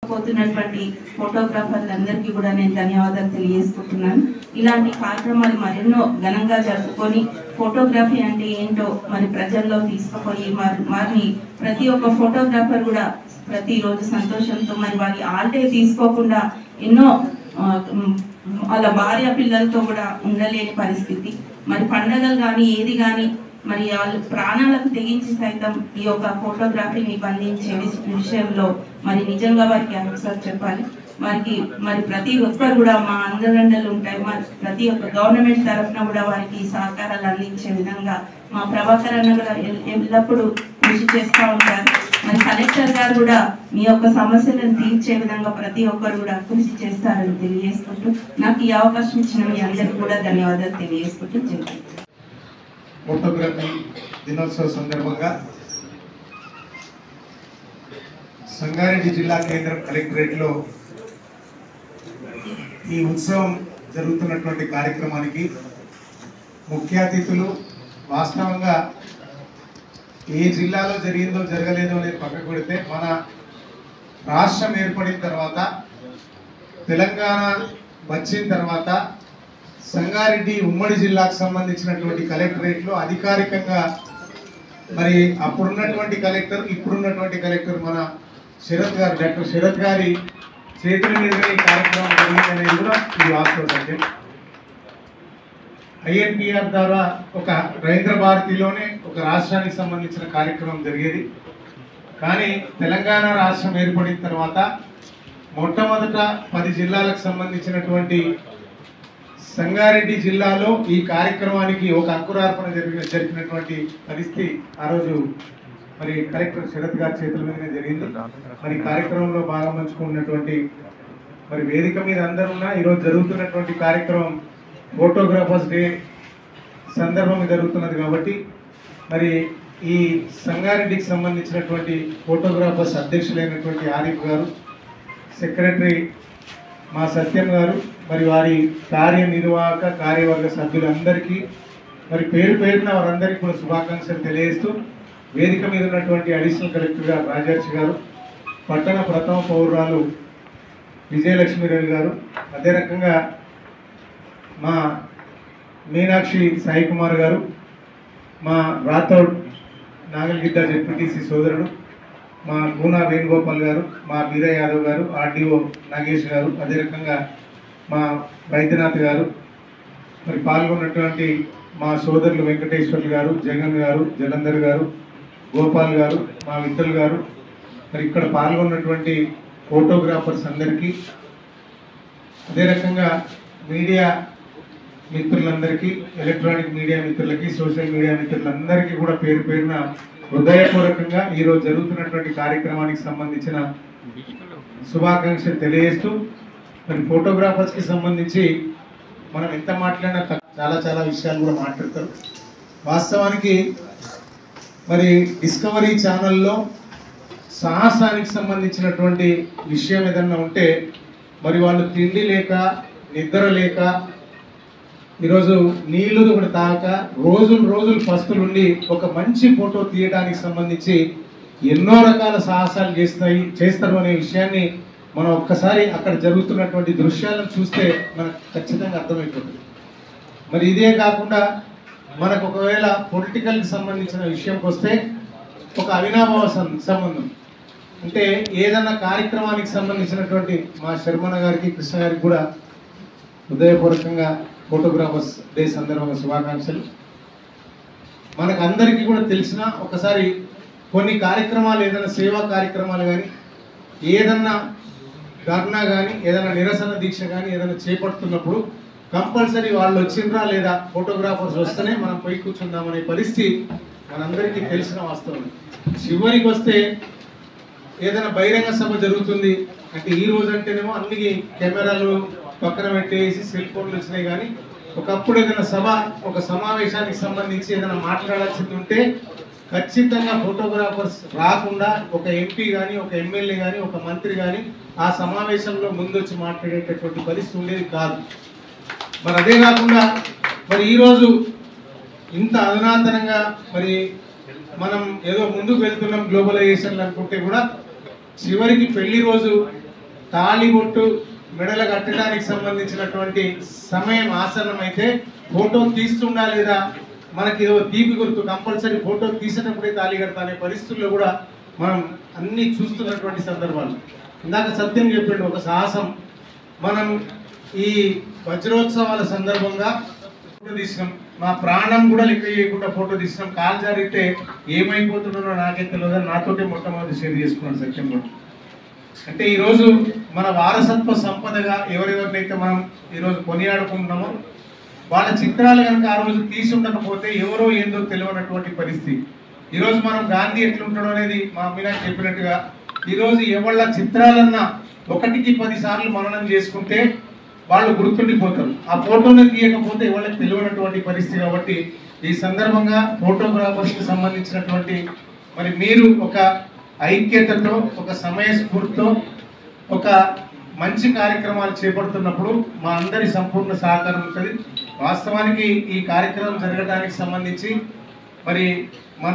పోతున్నటువంటి ఫోటోగ్రాఫర్లందరికీ కూడా నేను ధన్యవాదాలు తెలియజేసుకుంటున్నాను ఇలాంటి కార్యక్రమాలు మరెన్నో ఘనంగా జరుపుకొని ఫోటోగ్రఫీ అంటే ఏంటో మరి ప్రజల్లో తీసుకుపోయి మరి వారిని ప్రతి ఒక్క ఫోటోగ్రాఫర్ కూడా ప్రతిరోజు సంతోషంతో మరి వారి ఆల్టే తీసుకోకుండా ఎన్నో ఆ, ఉమ్, వాళ్ళ భార్య పిల్లలతో కూడా ఉండలేని పరిస్థితి మరి పండగలు కానీ ఏది కానీ మరి వాళ్ళు ప్రాణాలకు తెగించి సైతం ఈ యొక్క ఫోటోగ్రఫీని బంధించే విష- విషయంలో మరి నిజంగా వారికి ఆన్సర్ చెప్పాలి వారికి మరి ప్రతి ఒక్కరు కూడా మా అండదండలు ఉంటాయి మరి ప్రతి ఒక్క గవర్నమెంట్ తరఫున కూడా వారికి సహకారాలు అందించే విధంగా మా ప్రభాకర్ అన్న కూడా ఎల్- ఎల్లప్పుడూ కృషి చేస్తూ ఉంటారు మరి కలెక్టర్ గారు కూడా మీ యొక్క సమస్యలను తీర్చే విధంగా ప్రతి ఒక్కరు కూడా కృషి చేస్తారని తెలియజేసుకుంటూ నాకు ఈ అవకాశం ఇచ్చిన మీ అందరికీ కూడా ధన్యవాదాలు తెలియజేసుకుంటూ చెప్తాను ఫోటోగ్రఫీ దినోత్సవ సందర్భంగా సంగారెడ్డి జిల్లా కేంద్రం కలెక్టరేట్లో ఈ ఉత్సవం జరుగుతున్నటువంటి కార్యక్రమానికి ముఖ్య అతిథులు వాస్తవంగా ఏ జిల్లాలో జరిగిందో జరగలేదో అనేది పక్కకు పెడితే మన రాష్ట్రం ఏర్పడిన తర్వాత తెలంగాణ వచ్చిన తర్వాత సంగారెడ్డి ఉమ్మడి జిల్లాకు సంబంధించినటువంటి కలెక్టరేట్ లో అధికారికంగా మరి అప్పుడున్నటువంటి కలెక్టర్ ఇప్పుడున్నటువంటి కలెక్టర్ మన శరత్ గారు డాక్టర్ శరత్ గారి చేతుల మీదుగా ఈ కార్యక్రమం జరిగిందనేది కూడా ఇది వాస్తవ సత్యం ఐఎన్పిఆర్ ద్వారా ఒక రవీంద్ర భారతిలోనే ఒక రాష్ట్రానికి సంబంధించిన కార్యక్రమం జరిగేది కానీ తెలంగాణ రాష్ట్రం ఏర్పడిన తర్వాత మొట్టమొదట పది జిల్లాలకు సంబంధించినటువంటి సంగారెడ్డి జిల్లాలో ఈ కార్యక్రమానికి ఒక అంకురార్పణ జరిగిన జరిగినటువంటి పరిస్థితి ఆ రోజు మరి కలెక్టర్ శరత్ గారి చేతుల మీదనే జరిగింది మరి ఈ కార్యక్రమంలో భాగం పంచుకున్నటువంటి మరి వేదిక మీద అందరున్నా ఈరోజు జరుగుతున్నటువంటి కార్యక్రమం ఫోటోగ్రాఫర్స్ డే సందర్భంగా జరుగుతున్నది కాబట్టి మరి ఈ సంగారెడ్డికి సంబంధించినటువంటి ఫోటోగ్రాఫర్స్ అధ్యక్షులైనటువంటి ఆరిఫ్ గారు సెక్రటరీ మా సత్యం గారు మరి వారి కార్యనిర్వాహక కార్యవర్గ సభ్యులందరికీ మరి పేరు పేరున వారందరికీ కూడా శుభాకాంక్షలు తెలియజేస్తూ వేదిక మీద ఉన్నటువంటి అడిషనల్ కలెక్టర్ గారు రాజర్షి గారు పట్టణ ప్రథమ పౌరురాలు విజయలక్ష్మీరావు గారు అదే రకంగా మా మీనాక్షి సాయి కుమార్ గారు మా రాథోడ్ నాగల్గిద్ద జెడ్పీటీసీ సోదరుడు మా గూనా వేణుగోపాల్ గారు మా వీరయ్య యాదవ్ గారు ఆర్డీఓ నాగేష్ గారు అదే రకంగా మా వైద్యనాథ్ గారు మరి పాల్గొన్నటువంటి మా సోదరులు వెంకటేశ్వర్లు గారు జగన్ గారు జలంధర్ గారు గోపాల్ గారు మా మిత్రులు గారు మరి ఇక్కడ పాల్గొన్నటువంటి ఫోటోగ్రాఫర్స్ అందరికీ అదే రకంగా మీడియా మిత్రులందరికీ ఎలక్ట్రానిక్ మీడియా మిత్రులకి సోషల్ మీడియా మిత్రులందరికీ కూడా పేరు పేరున హృదయపూర్వకంగా ఈరోజు జరుగుతున్నటువంటి కార్యక్రమానికి సంబంధించిన శుభాకాంక్షలు తెలియజేస్తూ మరి ఫోటోగ్రాఫర్స్ కి సంబంధించి మనం ఎంత మాట్లాడినా తక్కువ. చాలా చాలా విషయాలు కూడా మాట్లాడతారు వాస్తవానికి మరి డిస్కవరీ ఛానల్లో సాహసానికి సంబంధించినటువంటి విషయం ఏదన్నా ఉంటే మరి వాళ్ళు తిండి లేక నిద్ర లేక ఈరోజు నీళ్లు కూడా తాక రోజులు రోజులు పస్తులుండి ఒక మంచి ఫోటో తీయడానికి సంబంధించి ఎన్నో రకాల సాహసాలు చేస్తాయి చేస్తారు అనే విషయాన్ని మనం ఒక్కసారి అక్కడ జరుగుతున్నటువంటి దృశ్యాలను చూస్తే మనకు ఖచ్చితంగా అర్థమైపోతుంది మరి ఇదే కాకుండా మనకు ఒకవేళ పొలిటికల్కి సంబంధించిన విషయంకి వస్తే ఒక అవినాభావ సం- సంబంధం అంటే ఏదన్నా కార్యక్రమానికి సంబంధించినటువంటి మా శర్మణ గారికి కృష్ణ గారికి కూడా హృదయపూర్వకంగా ఫోటోగ్రాఫర్స్ డే సందర్భంగా శుభాకాంక్షలు మనకు అందరికీ కూడా తెలిసిన ఒకసారి కొన్ని కార్యక్రమాలు ఏదైనా సేవా కార్యక్రమాలు కానీ ఏదన్నా ధర్నా కానీ ఏదైనా నిరసన దీక్ష కానీ ఏదైనా చేపడుతున్నప్పుడు కంపల్సరీ వాళ్ళు వచ్చిండ్రా లేదా ఫోటోగ్రాఫర్స్ వస్తేనే మనం పోయి కూర్చుందామనే పరిస్థితి మనందరికీ తెలిసిన వాస్తవం చివరికి వస్తే ఏదైనా బహిరంగ సభ జరుగుతుంది అంటే ఈ రోజు అంటేనేమో అన్ని కెమెరాలు పక్కన పెట్టేసి సెల్ ఫోన్లు వచ్చినాయి కానీ ఒకప్పుడు ఏదైనా సభ ఒక సమావేశానికి సంబంధించి ఏదైనా మాట్లాడాల్సింది ఉంటే ఖచ్చితంగా ఫోటోగ్రాఫర్స్ రాకుండా ఒక ఎంపీ కానీ ఒక ఎమ్మెల్యే కానీ ఒక మంత్రి కానీ ఆ సమావేశంలో ముందొచ్చి మాట్లాడేటటువంటి పరిస్థితి ఉండేది కాదు మరి అదే కాకుండా మరి ఈరోజు ఇంత అధునాతనంగా మరి మనం ఏదో ముందుకు వెళ్తున్నాం గ్లోబలైజేషన్ అనుకుంటే కూడా చివరికి పెళ్లి రోజు తాళిబొట్టు మెడల కట్టడానికి సంబంధించినటువంటి సమయం ఆసన్నం అయితే ఫోటో తీస్తుండా లేదా మనకి ఏదో తీపి గుర్తు కంపల్సరీ ఫోటో తీసేటప్పుడే తాళి కడతా అనే పరిస్థితుల్లో కూడా మనం అన్ని చూస్తున్నటువంటి సందర్భాలు ఇందాక సత్యం చెప్పిండు ఒక సాహసం మనం ఈ వజ్రోత్సవాల సందర్భంగా ఫోటో తీసినాం మా ప్రాణం కూడా లెక్క చేయకుండా ఫోటో తీసినాం కాల్ జారితే ఏమైపోతున్నారో నాకే తెలియదు నాతోటే మొట్టమొదటి షేర్ చేసుకున్నాను సత్యం కూడా అంటే ఈరోజు మన వారసత్వ సంపదగా ఎవరెవరినైతే మనం ఈరోజు కొనియాడుకుంటున్నామో వాళ్ళ చిత్రాలు కనుక ఆ రోజు తీసి ఉండకపోతే ఎవరో ఏందో తెలియనటువంటి పరిస్థితి ఈరోజు మనం గాంధీ ఎట్లుంటాడో అనేది మా మీనాకి చెప్పినట్టుగా ఈరోజు ఎవళ్ళ చిత్రాలన్నా ఒకటికి పది సార్లు మననం చేసుకుంటే వాళ్ళు గుర్తుండిపోతారు ఆ ఫోటోని తీయకపోతే వాళ్ళకి తెలియనటువంటి పరిస్థితి కాబట్టి ఈ సందర్భంగా ఫోటోగ్రాఫర్స్కి సంబంధించినటువంటి మరి మీరు ఒక ఐక్యతతో ఒక సమయస్ఫూర్తితో ఒక మంచి కార్యక్రమాలు చేపడుతున్నప్పుడు మా అందరి సంపూర్ణ సహకారం ఉంటుంది వాస్తవానికి ఈ కార్యక్రమం జరగడానికి సంబంధించి మరి మన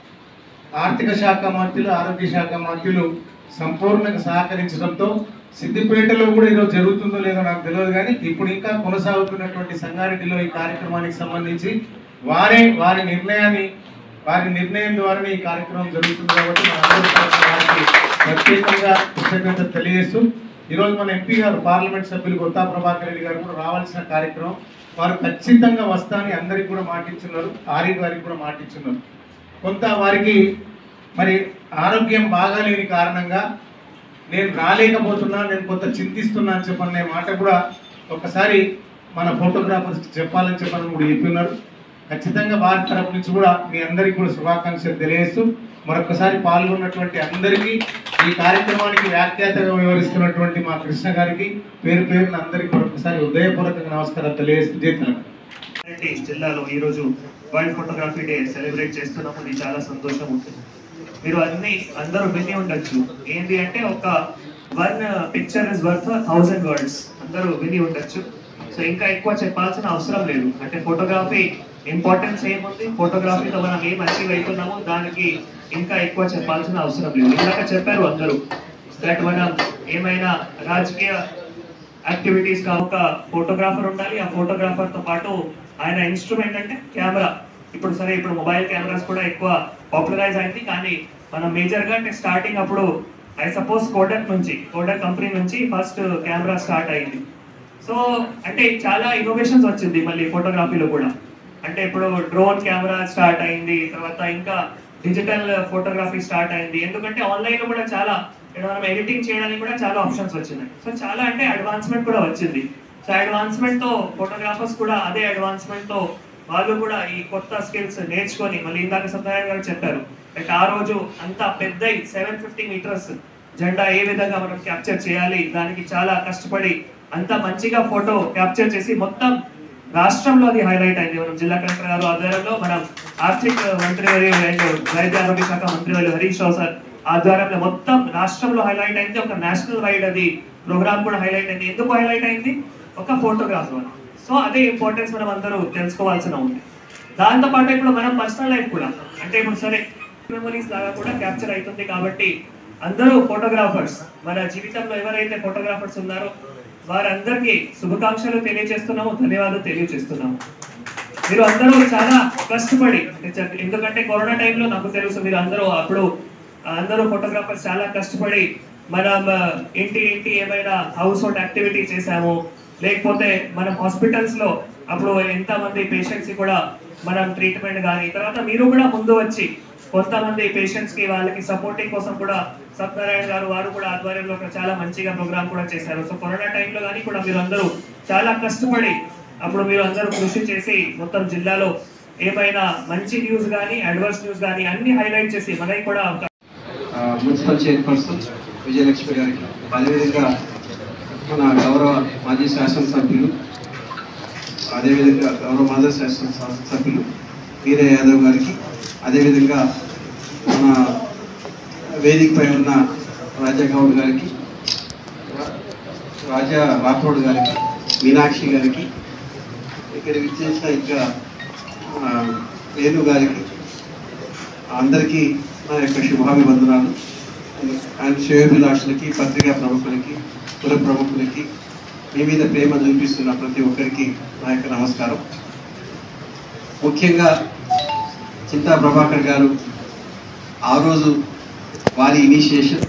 ఆర్థిక శాఖ మంత్రులు ఆరోగ్య శాఖ మంత్రులు సంపూర్ణంగా సహకరించడంతో సిద్దిపేటలో కూడా ఈరోజు జరుగుతుందో లేదో నాకు తెలియదు కానీ ఇప్పుడు ఇంకా కొనసాగుతున్నటువంటి సంగారెడ్డిలో ఈ కార్యక్రమానికి సంబంధించి వారే వారి నిర్ణయాన్ని వారి నిర్ణయం ద్వారానే ఈ కార్యక్రమం జరుగుతుంది కాబట్టి మనందరి తరఫున వారికి ప్రత్యేకంగా కృతజ్ఞత తెలియజేస్తూ ఈరోజు మన ఎంపీ గారు పార్లమెంట్ సభ్యులు కొత్త ప్రభాకర్ రెడ్డి గారు కూడా రావాల్సిన కార్యక్రమం వారు ఖచ్చితంగా వస్తానని అందరికి కూడా మాటిచ్చున్నారు ఆరి గారికి కూడా మాటిచ్చున్నారు కొంత వారికి మరి ఆరోగ్యం బాగాలేని కారణంగా నేను రాలేకపోతున్నా నేను కొంత చింతిస్తున్నా అని చెప్పనే మాట కూడా ఒకసారి మన ఫోటోగ్రాఫర్స్ చెప్పాలని చెప్పని కూడా చెప్తున్నారు ఖచ్చితంగా వారి తరపు నుంచి కూడా మీ అందరికీ కూడా శుభాకాంక్షలు తెలియజేస్తూ మరొకసారి పాల్గొన్నటువంటి అందరికీ ఈ కార్యక్రమానికి వ్యాఖ్యాతగా వివరిస్తున్నటువంటి మా కృష్ణ గారికి పేరు పేరున అందరికీ మరొకసారి హృదయపూర్వకంగా నమస్కారాలు తెలియజేస్తూ జై తెలంగాణ రంగారెడ్డి జిల్లాలో ఈ రోజు వరల్డ్ ఫోటోగ్రఫీ డే సెలబ్రేట్ చేస్తున్నాము ఇది చాలా సంతోషం ఉంటుంది మీరు అన్ని అందరూ విని ఉండొచ్చు ఏంటి అంటే ఒక one picture is worth thousand words అందరూ విని ఉండొచ్చు సో ఇంకా ఎక్కువ చెప్పాల్సిన అవసరం లేదు అంటే ఫోటోగ్రఫీ ఇంపార్టెన్స్ ఏముంది ఫోటోగ్రఫీతో మనం ఏం అచీవ్ అవుతున్నామో దానికి ఇంకా ఎక్కువ చెప్పాల్సిన అవసరం లేదు ఇందాక చెప్పారు అందరూ దట్ మనం ఏమైనా రాజకీయ యాక్టివిటీస్ గా ఒక ఫోటోగ్రాఫర్ ఉండాలి ఆ ఫోటోగ్రాఫర్ తో పాటు ఆయన ఇన్స్ట్రుమెంట్ అంటే కెమెరా ఇప్పుడు సరే ఇప్పుడు మొబైల్ కెమెరాస్ కూడా ఎక్కువ పాపులరైజ్ అయింది కానీ మనం మేజర్ గా అంటే స్టార్టింగ్ అప్పుడు ఐ సపోజ్ కోడక్ నుంచి కోడక్ కంపెనీ నుంచి ఫస్ట్ కెమెరా స్టార్ట్ అయింది సో అంటే చాలా ఇన్నోవేషన్స్ వచ్చింది మళ్ళీ ఫోటోగ్రఫీలో కూడా అంటే ఇప్పుడు డ్రోన్ కెమెరా స్టార్ట్ అయింది తర్వాత ఇంకా డిజిటల్ ఫోటోగ్రఫీ స్టార్ట్ అయింది ఎందుకంటే ఆన్లైన్ లో కూడా చాలా ఇక్కడ మనం ఎడిటింగ్ చేయడానికి కూడా చాలా ఆప్షన్స్ వచ్చినాయి సో చాలా అంటే అడ్వాన్స్మెంట్ కూడా వచ్చింది సో అడ్వాన్స్మెంట్ తో ఫోటోగ్రాఫర్స్ కూడా అదే అడ్వాన్స్మెంట్ తో వాళ్ళు కూడా ఈ కొత్త స్కిల్స్ నేర్చుకొని మళ్ళీ ఇందాక సత్యనారాయణ గారు చెప్పారు అంటే ఆ రోజు అంత పెద్ద సెవెన్ ఫిఫ్టీ మీటర్స్ జెండా ఏ విధంగా మనం క్యాప్చర్ చేయాలి దానికి చాలా కష్టపడి అంత మంచిగా ఫోటో క్యాప్చర్ చేసి మొత్తం రాష్ట్రంలో అది హైలైట్ అయింది మనం జిల్లా కలెక్టర్ గారు ఆధ్వర్యంలో మనం ఆర్థిక మంత్రి వర్యులు అండ్ వైద్య ఆరోగ్య శాఖ మంత్రి వర్యులు హరీష్ రావు సార్ ఆధ్వర్యంలో మొత్తం రాష్ట్రంలో హైలైట్ అయింది ఒక నేషనల్ వైడ్ అది ప్రోగ్రామ్ కూడా హైలైట్ అయింది ఎందుకు హైలైట్ అయింది ఒక ఫోటోగ్రాఫర్ సో అదే ఇంపార్టెన్స్ మనం అందరూ తెలుసుకోవాల్సిన ఉంది దాంతో పాటు ఇప్పుడు మనం పర్సనల్ లైఫ్ కూడా అంటే ఇప్పుడు సరే మెమరీస్ లాగా కూడా క్యాప్చర్ అవుతుంది కాబట్టి అందరూ ఫోటోగ్రాఫర్స్ మన జీవితంలో ఎవరైతే ఫోటోగ్రాఫర్స్ ఉన్నారో వారందరికీ శుభాకాంక్షలు తెలియజేస్తున్నాము ధన్యవాదాలు తెలియజేస్తున్నాము మీరు అందరూ చాలా కష్టపడి ఎందుకంటే కరోనా టైంలో నాకు తెలుసు మీరు అందరూ అప్పుడు అందరూ ఫోటోగ్రాఫర్స్ చాలా కష్టపడి మనం ఆ, ఇంటి ఇంటి ఏమైనా హౌస్ హోల్డ్ యాక్టివిటీ చేశాము లేకపోతే మనం హాస్పిటల్స్ లో అప్పుడు ఎంత మంది పేషెంట్స్ కూడా మనం ట్రీట్మెంట్ కానీ తర్వాత మీరు కూడా ముందు వచ్చి కొంతమంది పేషెంట్స్ కి వాళ్ళకి సపోర్టింగ్ కోసం కూడా సత్యనారాయణ గారు వారు కూడా ఆధ్వర్యంలో ఒక చాలా మంచిగా ప్రోగ్రామ్ కూడా చేశారు సో కరోనా టైంలో కానీ కూడా మీరు అందరూ చాలా కష్టపడి అప్పుడు మీరు అందరూ కృషి చేసి మొత్తం జిల్లాలో ఏమైనా మంచి న్యూస్ కానీ అడ్వర్స్ న్యూస్ కానీ అన్ని హైలైట్ చేసి మనకి కూడా ఒక ఆ, మున్సిపల్ చైర్పర్సన్ విజయలక్ష్మి గారికి అదేవిధంగా మన గౌరవ మాజీ శాసనసభ్యులు అదేవిధంగా గౌరవ మాజీ శాసన సభ్యులు వీరయ్య యాదవ్ గారికి అదేవిధంగా మన వేదికపై ఉన్న రాజా గౌడ్ గారికి రా- రాజా రాథోడ్ గారికి మీనాక్షి గారికి ఇక్కడ విచ్చేసిన ఇంకా ఆ, వేణు గారికి అందరికీ నా యొక్క శుభాభివందనాలు అండ్ శ్రేయోభిలాషులకి పత్రికా ప్రముఖులకి కుల ప్రముఖులకి మీ మీద ప్రేమ చూపిస్తున్న ప్రతి ఒక్కరికి నా యొక్క నమస్కారం ముఖ్యంగా చింతా ప్రభాకర్ గారు ఆ రోజు వారి ఇనిషియేషన్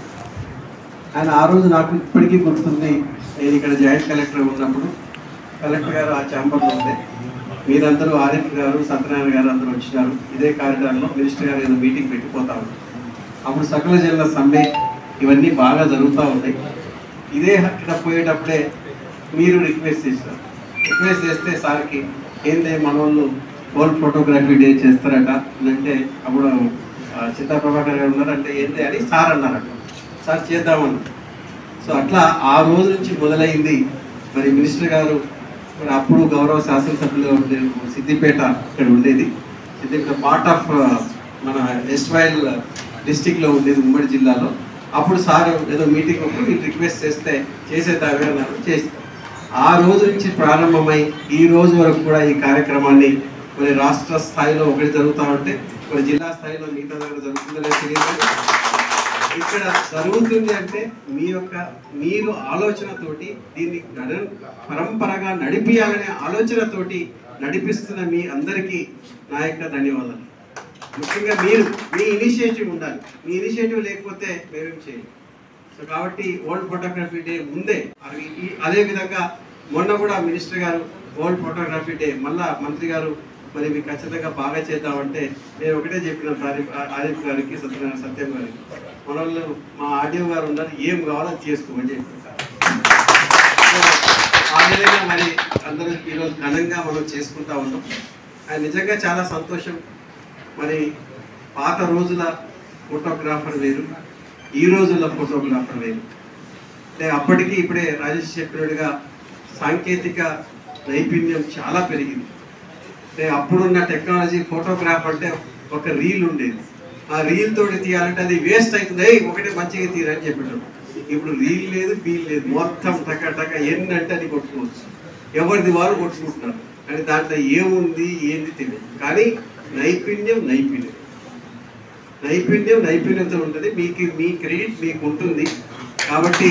ఆయన ఆ రోజు నాకు ఇప్పటికీ గుర్తుంది నేను ఇక్కడ జాయింట్ కలెక్టర్ ఉన్నప్పుడు కలెక్టర్ గారు ఆ ఛాంబర్లో ఉండే మీరందరూ ఆరిఫ్ గారు సత్యనారాయణ గారు అందరూ వచ్చినారు ఇదే కారిడార్లో మినిస్టర్ గారు ఏదో మీటింగ్ పెట్టిపోతా ఉన్నారు అప్పుడు సకల జిల్లా సమ్మె ఇవన్నీ బాగా జరుగుతూ ఉన్నాయి ఇదే ఇక్కడ పోయేటప్పుడే మీరు రిక్వెస్ట్ చేశారు రిక్వెస్ట్ చేస్తే సార్కి ఏంది మన వాళ్ళు వరల్డ్ ఫోటోగ్రఫీ డే చేస్తారట అని అంటే అప్పుడు ఆ, చిత్తా ప్రభాకర్ గారు ఉన్నారు అంటే ఏంది అని సార్ అన్నారట సార్ చేద్దామన్నారు సో అట్లా ఆ రోజు నుంచి మొదలైంది మరి మినిస్టర్ గారు మరి అప్పుడు గౌరవ శాసనసభ్యులు ఉండే సిద్దిపేట ఇక్కడ ఉండేది సిద్దిపేట పార్ట్ ఆఫ్ మన ఎస్వైల్ డిస్టిక్ లో ఉండేది ఉమ్మడి జిల్లాలో అప్పుడు సార్ ఏదో మీటింగ్ అప్పుడు మీరు రిక్వెస్ట్ చేస్తే చేసేదావి అన్నారు చేస్తే ఆ రోజు నుంచి ప్రారంభమై ఈ రోజు వరకు కూడా ఈ కార్యక్రమాన్ని మరి రాష్ట్ర స్థాయిలో ఒకటి జరుగుతూ ఉంటే మరి జిల్లా స్థాయిలో మిగతా దగ్గర జరుగుతుందో లేదో తెలియదు ఇక్కడ జరుగుతుంది అంటే మీ యొక్క మీరు ఆలోచనతోటి దీన్ని గణ- పరంపరగా నడిపియాలనే ఆలోచనతోటి నడిపిస్తున్న మీ అందరికీ నా యొక్క ధన్యవాదాలు ముఖ్యంగా మీరు మీ ఇనిషియేటివ్ ఉండాలి మీ ఇనిషియేటివ్ లేకపోతే మేమేం చేయాలి సో కాబట్టి వరల్డ్ ఫోటోగ్రఫీ డే ముందే అది ఈ- అదే విధంగా మొన్న కూడా మినిస్టర్ గారు వరల్డ్ ఫోటోగ్రఫీ డే మళ్ళా మంత్రి గారు మరి మీకు ఖచ్చితంగా బాగా చేద్దామంటే నేను ఒకటే చెప్పిన ఆరిఫ్ ఆరిఫ్ గారికి సత్యనారాయణ సత్యం గారికి మన వాళ్ళు మా ఆడియో గారు ఉన్నారు ఏం కావాలో అది చేసుకోమని చెప్పారు సో ఆ విధంగా మరి అందరూ ఈరోజు ఘనంగా మనం చేసుకుంటా ఉన్నాం అది నిజంగా చాలా సంతోషం మరి పాత రోజుల ఫోటోగ్రాఫర్ వేరు ఈ రోజుల ఫోటోగ్రాఫర్ వేరు అంటే అప్పటికి ఇప్పుడే రాజేష్ చెప్పినట్టుగా సాంకేతిక నైపుణ్యం చాలా పెరిగింది అంటే అప్పుడున్న టెక్నాలజీ ఫోటోగ్రాఫ్ అంటే ఒక రీల్ ఉండేది ఆ రీల్ తోటి తీయాలంటే అది వేస్ట్ అవుతుంది "ఏయ్, ఒకటే మంచిగా తీరని చెప్పేటప్పుడు ఇప్పుడు రీల్ లేదు ఫీల్ లేదు మొత్తం టక టక ఎన్ని అంటే అది కొట్టుకోవచ్చు ఎవరిది వారు కొట్టుకుంటున్నారు కానీ దాంట్లో ఏముంది ఏంది తెలియదు కానీ నైపుణ్యం నైపుణ్యం నైపుణ్యం నైపుణ్యంతో ఉంటుంది మీకు మీ క్రెడిట్ మీకు ఉంటుంది కాబట్టి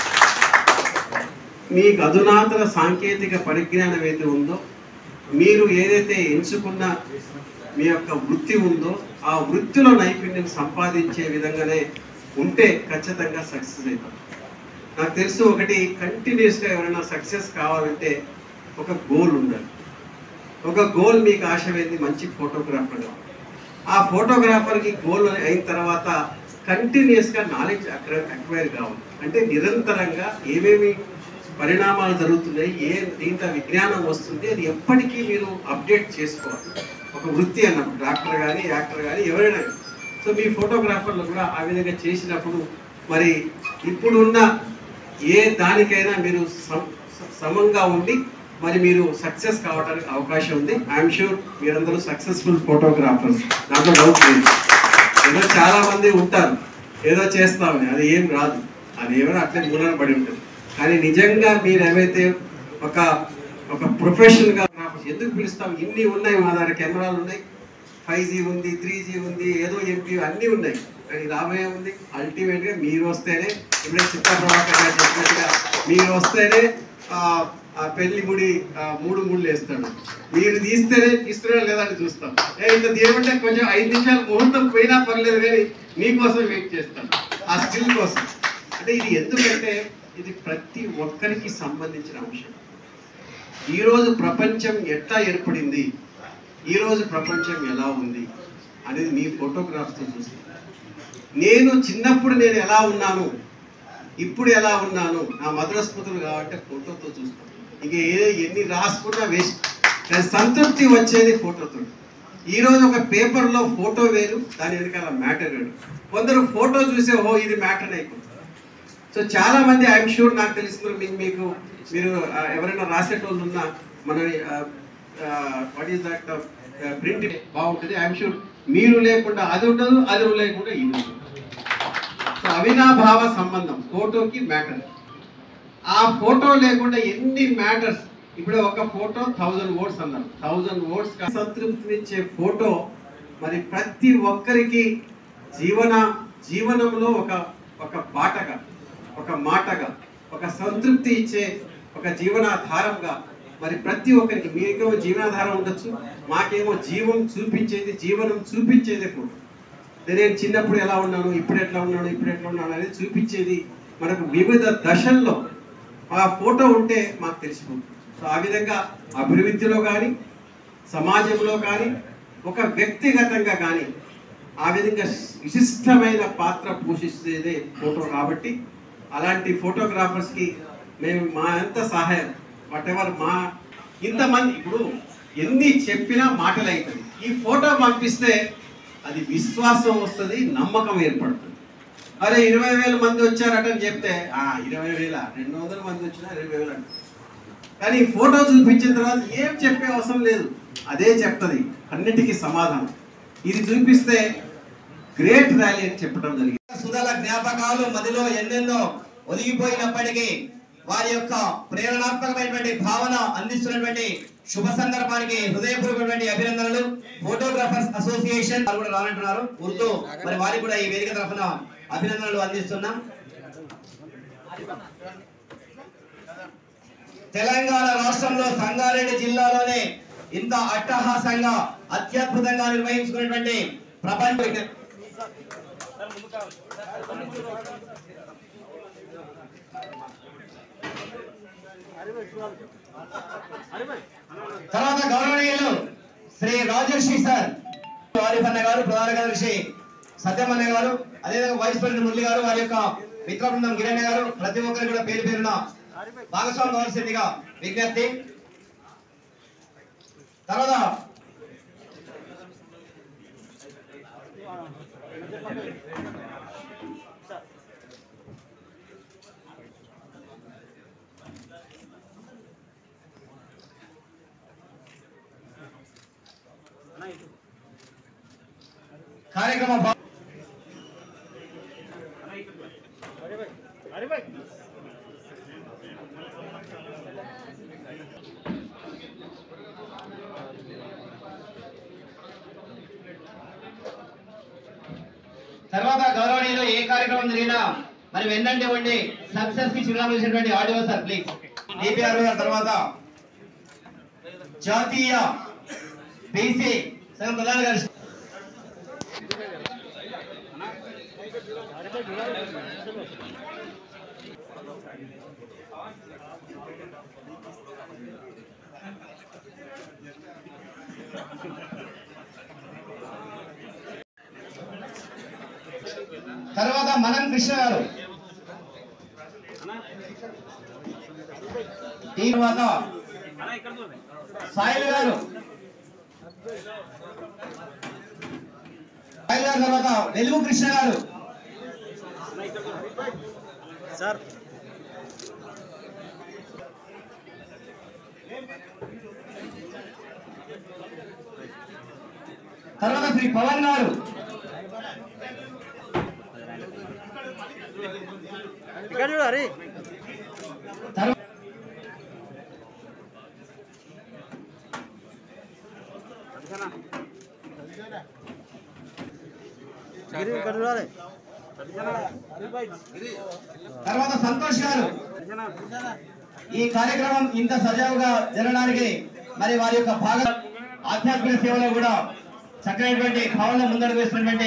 మీకు అధునాతన సాంకేతిక పరిజ్ఞానం ఏదైతే ఉందో మీరు ఏదైతే ఎంచుకున్న మీ యొక్క వృత్తి ఉందో ఆ వృత్తిలో నైపుణ్యం సంపాదించే విధంగానే ఉంటే ఖచ్చితంగా సక్సెస్ అవుతాం నాకు తెలుసు ఒకటి కంటిన్యూస్గా ఎవరైనా సక్సెస్ కావాలంటే ఒక గోల్ ఉండాలి ఒక గోల్ మీకు ఆశమైంది మంచి ఫోటోగ్రాఫర్ కావాలి ఆ ఫోటోగ్రాఫర్కి గోల్ అయిన తర్వాత కంటిన్యూస్గా నాలెడ్జ్ అక్వైర్ కావాలి అంటే నిరంతరంగా ఏమేమి పరిణామాలు జరుగుతున్నాయి ఏ దీంట్లో విజ్ఞానం వస్తుంది అది ఎప్పటికీ మీరు అప్డేట్ చేసుకోవాలి ఒక వృత్తి అన్నప్పుడు డాక్టర్ కానీ యాక్టర్ కానీ ఎవరైనా కానీ. సో మీ ఫోటోగ్రాఫర్లు కూడా ఆ విధంగా చేసినప్పుడు మరి ఇప్పుడున్న ఏ దానికైనా మీరు సమ- సమంగా ఉండి మరి మీరు సక్సెస్ కావడానికి అవకాశం ఉంది ఐఎమ్ షూర్ మీరందరూ సక్సెస్ఫుల్ ఫోటోగ్రాఫర్స్ దాంట్లో డౌట్ లేదు ఏదో చాలా మంది ఉంటారు ఏదో చేస్తామని అది ఏం రాదు అది ఏమైనా అట్లే మూలన పడి ఉంటుంది కానీ నిజంగా మీరు ఏవైతే ఒక ఒక ప్రొఫెషనల్ గా ఎందుకు పిలుస్తాం ఇన్ని ఉన్నాయి మా దగ్గర కెమెరాలు ఉన్నాయి ఫైవ్ జీ ఉంది త్రీ జీ ఉంది ఏదో ఎంపీ అన్నీ ఉన్నాయి కానీ రాబోయే ఉంది అల్టిమేట్ గా మీరు వస్తేనే ఇప్పుడే చిత్తా ప్రభాకర్ గారు చెప్పినట్టుగా మీరు వస్తేనే ఆ, ఆ పెళ్లి ముడి ఆ, మూడు మూడు వేస్తాడు మీరు తీస్తేనే తీస్తున్నాడు లేదా అని చూస్తాం ఏ ఇంత తీయమంటే కొంచెం ఐదు నిమిషాలు ముహూర్తం పోయినా పర్లేదు కానీ మీకోసం వెయిట్ చేస్తాను ఆ స్కిల్ కోసం అంటే ఇది ఎందుకంటే ఇది ప్రతి ఒక్కరికి సంబంధించిన అంశం ఈరోజు ప్రపంచం ఎట్లా ఏర్పడింది ఈరోజు ప్రపంచం ఎలా ఉంది అనేది మీ ఫోటోగ్రాఫ్తో చూస్తుంది నేను చిన్నప్పుడు నేను ఎలా ఉన్నాను ఇప్పుడు ఎలా ఉన్నాను నా మధుర స్మృతులు కాబట్టి ఫోటోతో చూస్తాను ఇంక ఏ ఎన్ని రాసుకున్నా వేస్ట్ కానీ సంతృప్తి వచ్చేది ఫోటోతో ఈరోజు ఒక పేపర్లో ఫోటో వేరు దాని వెనకాల మ్యాటర్ వేరు కొందరు ఫోటో చూసే ఓ ఇది మ్యాటర్ అయిపోతుంది సో చాలా మంది ఐఎమ్ షూర్ నాకు తెలిసిన మీకు మీకు మీరు ఆ, ఎవరైనా రాసేటోళ్ళు ఉన్నా మన వాట్ ఈస్ దట్ ప్రింట్ బాగుంటుంది ఐఎమ్ షూర్ మీరు లేకుండా అది ఉండదు అది లేకుండా ఇది ఉండదు సో అవినాభావ సంబంధం ఫోటోకి మ్యాటర్ ఆ ఫోటో లేకుండా ఎన్ని మ్యాటర్స్ ఇప్పుడు ఒక ఫోటో థౌజండ్ వర్డ్స్ అన్నారు థౌజండ్ వర్డ్స్ సంతృప్తినిచ్చే ఫోటో మరి ప్రతి ఒక్కరికి జీవన జీవనంలో ఒక ఒక బాటగా ఒక మాటగా ఒక సంతృప్తి ఇచ్చే ఒక జీవనాధారంగా మరి ప్రతి ఒక్కరికి మీకేమో జీవనాధారం ఉండొచ్చు మాకేమో జీవం చూపించేది జీవనం చూపించేదే ఫోటో నేను చిన్నప్పుడు ఎలా ఉన్నాను ఇప్పుడు ఎట్లా ఉన్నాను ఇప్పుడు ఎట్లా ఉన్నాను అనేది చూపించేది మనకు వివిధ దశల్లో ఆ ఫోటో ఉంటే మాకు తెలిసిపోతుంది సో ఆ విధంగా అభివృద్ధిలో కానీ సమాజంలో కానీ ఒక వ్యక్తిగతంగా కానీ ఆ విధంగా విశిష్టమైన పాత్ర పోషిస్తేదే ఫోటో కాబట్టి అలాంటి ఫోటోగ్రాఫర్స్కి మేము మా ఎంత సహాయం వాట్ ఎవర్ మా ఇంతమంది ఇప్పుడు ఎన్ని చెప్పినా మాటలు అవుతుంది ఈ ఫోటో పంపిస్తే అది విశ్వాసం వస్తుంది నమ్మకం ఏర్పడుతుంది అరే ఇరవై వేల మంది వచ్చారట అని చెప్తే ఆ ఇరవై వేల రెండు వందల మంది వచ్చినా ఇరవై వేలు అంట కానీ ఈ ఫోటో చూపించిన తర్వాత ఏం చెప్పే అవసరం లేదు అదే చెప్తుంది అన్నిటికీ సమాధానం ఇది చూపిస్తే గ్రేట్ ర్యాలీ అని చెప్పడం జరిగింది సుధల జ్ఞాపకాలు మదిలో ఎన్నెన్నో ఒదిగిపోయినప్పటికీ వారి యొక్క ప్రేరణాత్మకమైనటువంటి భావన అందిస్తున్నటువంటి శుభ సందర్భానికి హృదయపూర్వకమైనటువంటి అభినందనలు ఫోటోగ్రాఫర్స్ అసోసియేషన్ వారు కూడా రానంటున్నారు ఉర్దూ మరి వారికి కూడా ఈ వేదిక తరఫున అభినందనలు అందిస్తున్నాం తెలంగాణ రాష్ట్రంలో సంగారెడ్డి జిల్లాలోనే ఇంత అట్టహాసంగా అత్యద్భుతంగా నిర్వహించుకున్నటువంటి ప్రపంచ తర్వాత గౌరవనీయులు శ్రీ రాజర్షి సార్ ఆరిఫ్ అన్న గారు ప్రధాన కార్యదర్శి సత్యమన్న గారు అదేవిధంగా వైస్ ప్రెసిడెంట్ మురళి గారు వారి యొక్క మిత్ర బృందం కిరణ్ గారు ప్రతి ఒక్కరు కూడా పేరు పేరున భాగస్వామి కావాల్సిందిగా విజ్ఞప్తి తర్వాత కార్యక్రమం భా- తర్వాత గౌరవనీయులు ఏ కార్యక్రమం జరిగినా మరి వెన్నంటే ఉండి సక్సెస్ కి చిరునామా చేసినటువంటి ఆడియో సార్ ప్లీజ్ డిపిఆర్ గారి తర్వాత జాతీయ బీసీ సంఘం ప్రధాన గారు తర్వాత మనం కృష్ణ గారు ఈ తర్వాత సాయిల్ గారు సాయిల్ గారు తర్వాత వెలుగు కృష్ణ గారు తర్వాత శ్రీ పవన్ గారు తర్వా- తర్వాత సంతోష్ గారు ఈ కార్యక్రమం ఇంత సజావుగా జరగడానికి మరి వారి యొక్క భాగ ఆధ్యాత్మిక సేవలో కూడా చక్కనైనటువంటి భావన ముందడుగు వేస్తున్నటువంటి